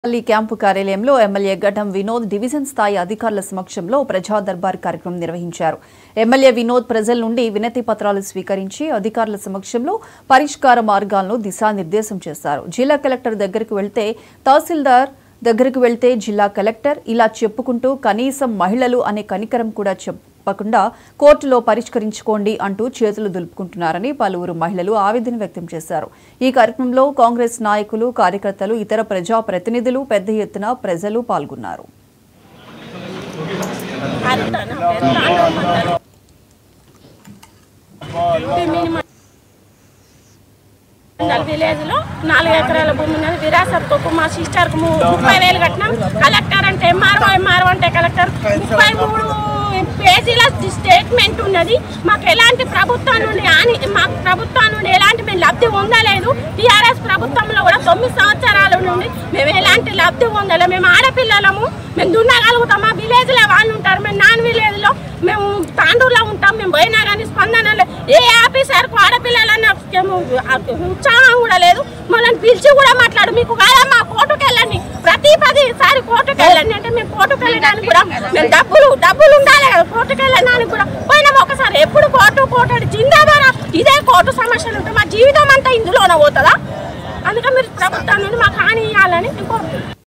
పల్లి క్యాంపు కార్యాలయంలో ఎమ్మెల్యే ఘటం వినోద్ డివిజన్ స్థాయి అధికారుల సమక్షంలో ప్రజా దర్బార్ కార్యక్రమం నిర్వహించారు ఎమ్మెల్యే వినోద్ ప్రజల నుండి వినతి పత్రాలు స్వీకరించి అధికారుల సమక్షంలో పరిష్కార మార్గాలను దిశానిర్దేశం చేశారు జిల్లా కలెక్టర్ దగ్గరకు వెళ్తే తహసీల్దార్ దగ్గరకు వెళ్తే జిల్లా కలెక్టర్ ఇలా చెప్పుకుంటూ కనీసం మహిళలు అనే కనికరం కూడా చెప్పకుండా కోర్టులో పరిష్కరించుకోండి అంటూ చేతులు దులుపుకుంటున్నారని పలువురు మహిళలు ఆవేదన వ్యక్తం చేశారు ఈ కార్యక్రమంలో కాంగ్రెస్ నాయకులు కార్యకర్తలు ఇతర ప్రజా ప్రతినిధులు పెద్ద ఎత్తున ప్రజలు పాల్గొన్నారు విలేజ్ లో నాలుగు ఎకరాల భూమి ఉన్నది విరాసత్తుకు మా సిస్టర్ కు ము- ముప్పై వేలు కట్టినాం కలెక్టర్ అంటే ఎంఆర్ఓ ఎంఆర్ఓ అంటే కలెక్టర్ ముప్పై మూడు పేజీల స్టేట్మెంట్ ఉన్నది మాకు ఎలాంటి ప్రభుత్వం నుండి హాని మాకు ప్రభుత్వం నుండి ఎలాంటి మేము లబ్ధి పొందలేదు టీఆర్ఎస్ ప్రభుత్వంలో కూడా తొమ్మిది సంవత్సరాల నుండి మేము ఎలాంటి లబ్ధి పొందలే మేము ఆడపిల్లలము మేము దున్నగలుగుతాం మా విలేజ్ లో వాళ్ళు ఉంటారు మేము నాన్ విలేజ్ లో మేము తాండూరులో ఉంటాం మేము పోయినా కానీ స్పందన లే- ఏ ఆఫీసర్కు ఆడపిల్లలన్న మేము ఉత్సాహం కూడా లేదు మనల్ని పిలిచి కూడా మాట్లాడు మీకు కాదమ్మా కోర్టుకు వెళ్ళండి ప్రతి పదిసారి కోర్టుకు వెళ్ళండి అంటే మేము కోర్టుకు వెళ్ళడానికి కూడా మేము డబ్బులు డబ్బులు ఉండాలి కదా కోర్టుకు వెళ్ళడానికి కూడా పోయినాం ఒక